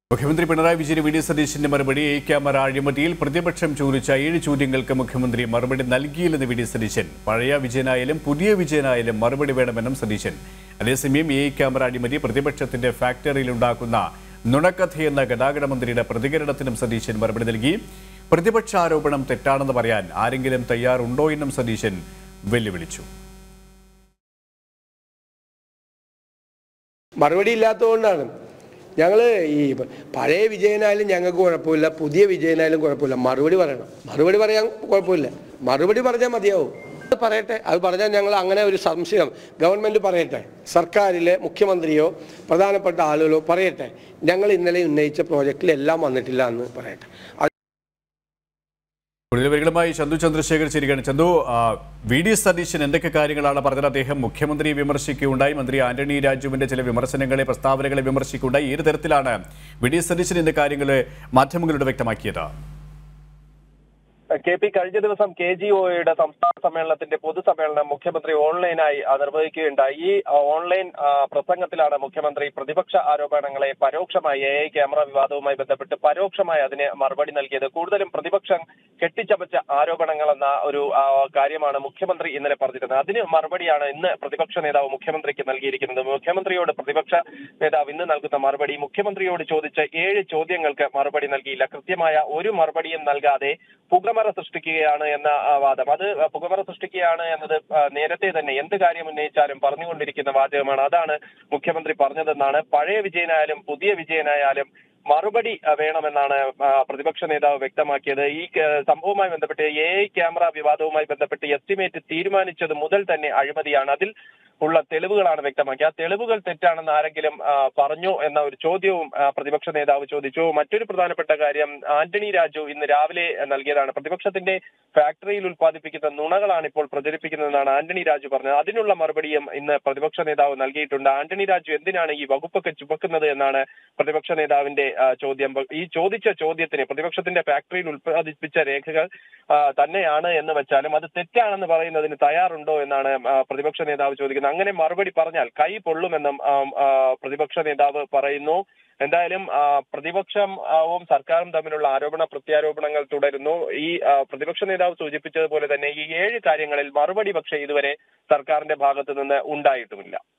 മുഖ്യമന്ത്രി Pinarayi Vijayan V D സതീശന്റെ മറുപടി എ ക്യാമറ അഴിമതിയിൽ പ്രതിപക്ഷം ചോദിച്ച ഏഴ് ചോദ്യങ്ങൾക്ക് മുഖ്യമന്ത്രി മറുപടി നൽകിയില്ലെന്ന് വി ഡി സതീശൻ പഴയ വിജയനായാലും പുതിയ വിജയനായാലും മറുപടി വേണമെന്നും സതീശൻ അതേസമയം എ ക്യാമറ അഴിമതി പ്രതിപക്ഷത്തിന്റെ ഫാക്ടറിയിലുണ്ടാക്കുന്ന നുണക്കഥയെന്ന ഗതാഗത മന്ത്രിയുടെ പ്രതികരണത്തിനും സതീശൻ മറുപടി നൽകി പ്രതിപക്ഷ ആരോപണം തെറ്റാണെന്ന് പറയാൻ ആരെങ്കിലും തയ്യാറുണ്ടോ എന്നും സതീശൻ വെല്ലുവിളിച്ചു മറുപടി ഇല്ലാത്തതുകൊണ്ടാണ് ഞങ്ങൾ ഈ പഴയ വിജയനായാലും ഞങ്ങൾക്ക് കുഴപ്പമില്ല പുതിയ വിജയനായാലും കുഴപ്പമില്ല മറുപടി പറയണം മറുപടി പറയാൻ കുഴപ്പമില്ല മറുപടി പറഞ്ഞാൽ മതിയാവും അത് പറയട്ടെ അത് പറഞ്ഞാൽ ഞങ്ങൾ അങ്ങനെ ഒരു സംശയം ഗവൺമെൻറ് പറയട്ടെ സർക്കാരിലെ മുഖ്യമന്ത്രിയോ പ്രധാനപ്പെട്ട ആളുകളോ പറയട്ടെ ഞങ്ങൾ ഇന്നലെ ഉന്നയിച്ച പ്രോജക്റ്റിൽ എല്ലാം വന്നിട്ടില്ല എന്ന് പറയട്ടെ അത് കൂടുതൽ വിവരങ്ങളുമായി ചന്തു ചന്ദ്രശേഖർ ചേരുകയാണ് ചന്തു ആ, വി ഡി സതീശൻ എന്തൊക്കെ കാര്യങ്ങളാണ് പറഞ്ഞത് അദ്ദേഹം മുഖ്യമന്ത്രിയെ വിമർശിക്കുകയുണ്ടായി മന്ത്രി ആന്റണി രാജുവിന്റെ ചില വിമർശനങ്ങളെ പ്രസ്താവനകളെ വിമർശിക്കുകയുണ്ടായി ഏത് തരത്തിലാണ് വി ഡി സതീശൻ ഇന്ന് കാര്യങ്ങൾ മാധ്യമങ്ങളോട് വ്യക്തമാക്കിയത് കെ പി കഴിഞ്ഞ ദിവസം കെ ജി ഒയുടെ സംസ്ഥാന സമ്മേളനത്തിന്റെ പൊതുസമ്മേളനം മുഖ്യമന്ത്രി ഓൺലൈനായി ആ, നിർവഹിക്കുകയുണ്ടായി ഈ ആ, ഓൺലൈൻ ആ, പ്രസംഗത്തിലാണ് മുഖ്യമന്ത്രി പ്രതിപക്ഷ ആരോപണങ്ങളെ പരോക്ഷമായി എ ഐ ക്യാമറ വിവാദവുമായി ബന്ധപ്പെട്ട് പരോക്ഷമായി അതിന് മറുപടി നൽകിയത് കൂടുതലും പ്രതിപക്ഷം കെട്ടിച്ചമച്ച ആരോപണങ്ങൾ എന്ന ഒരു ആ, കാര്യമാണ് മുഖ്യമന്ത്രി ഇന്നലെ പറഞ്ഞിരുന്നത് അതിന് മറുപടിയാണ് ഇന്ന് പ്രതിപക്ഷ നേതാവ് മുഖ്യമന്ത്രിക്ക് നൽകിയിരിക്കുന്നത് മുഖ്യമന്ത്രിയോട് പ്രതിപക്ഷ നേതാവ് ഇന്ന് നൽകുന്ന മറുപടി മുഖ്യമന്ത്രിയോട് ചോദിച്ച ഏഴ് ചോദ്യങ്ങൾക്ക് മറുപടി നൽകിയില്ല കൃത്യമായ ഒരു മറുപടിയും നൽകാതെ പുകമറ സൃഷ്ടിക്കുകയാണ് എന്ന ആ, വാദം അത് പുകമറ സൃഷ്ടിക്കുകയാണ് എന്നത് ആ, നേരത്തെ തന്നെ എന്ത് കാര്യം ഉന്നയിച്ചാലും പറഞ്ഞുകൊണ്ടിരിക്കുന്ന വാചകമാണ് അതാണ് മുഖ്യമന്ത്രി പറഞ്ഞതെന്നാണ് പഴയ വിജയനായാലും പുതിയ വിജയനായാലും മറുപടി ആ, വേണമെന്നാണ് ആ, പ്രതിപക്ഷ നേതാവ് വ്യക്തമാക്കിയത് ഈ ആ, സംഭവവുമായി ബന്ധപ്പെട്ട് എ ഐ ക്യാമറ വിവാദവുമായി ബന്ധപ്പെട്ട് എസ്റ്റിമേറ്റ് തീരുമാനിച്ചത് മുതൽ തന്നെ അഴിമതിയാണ് അതിൽ ഉള്ള തെളിവുകളാണ് വ്യക്തമാക്കി ആ തെളിവുകൾ തെറ്റാണെന്ന് ആരെങ്കിലും ആ, പറഞ്ഞോ എന്ന ഒരു ചോദ്യവും ആ, പ്രതിപക്ഷ നേതാവ് ചോദിച്ചു മറ്റൊരു പ്രധാനപ്പെട്ട കാര്യം ആന്റണി രാജു ഇന്ന് രാവിലെ നൽകിയതാണ് പ്രതിപക്ഷത്തിന്റെ ഫാക്ടറിയിൽ ഉൽപ്പാദിപ്പിക്കുന്ന നുണകളാണ് ഇപ്പോൾ പ്രചരിപ്പിക്കുന്നതെന്നാണ് ആന്റണി രാജു പറഞ്ഞത് അതിനുള്ള മറുപടിയും ഇന്ന് പ്രതിപക്ഷ നേതാവ് നൽകിയിട്ടുണ്ട് ആന്റണി രാജു എന്തിനാണ് ഈ വകുപ്പൊക്കെ ചുമക്കുന്നത് എന്നാണ് പ്രതിപക്ഷ നേതാവിന്റെ ആ, ചോദ്യം ഈ ചോദിച്ച ചോദ്യത്തിന് പ്രതിപക്ഷത്തിന്റെ ഫാക്ടറിയിൽ ഉൽപ്പാദിപ്പിച്ച രേഖകൾ ആ, തന്നെയാണ് എന്ന് വെച്ചാലും അത് തെറ്റാണെന്ന് പറയുന്നതിന് തയ്യാറുണ്ടോ എന്നാണ് ആ, പ്രതിപക്ഷ നേതാവ് ചോദിക്കുന്നത് അങ്ങനെ മറുപടി പറഞ്ഞാൽ കൈ പൊള്ളുമെന്നും ആ, ആ, പ്രതിപക്ഷ നേതാവ് പറയുന്നു എന്തായാലും ആ, പ്രതിപക്ഷവും സർക്കാരും തമ്മിലുള്ള ആരോപണ പ്രത്യാരോപണങ്ങൾ തുടരുന്നു ഈ ആ, പ്രതിപക്ഷ നേതാവ് സൂചിപ്പിച്ചതുപോലെ തന്നെ ഈ ഏഴ് കാര്യങ്ങളിൽ മറുപടി പക്ഷേ ഇതുവരെ സർക്കാരിന്റെ ഭാഗത്തു നിന്ന് ഉണ്ടായിട്ടുമില്ല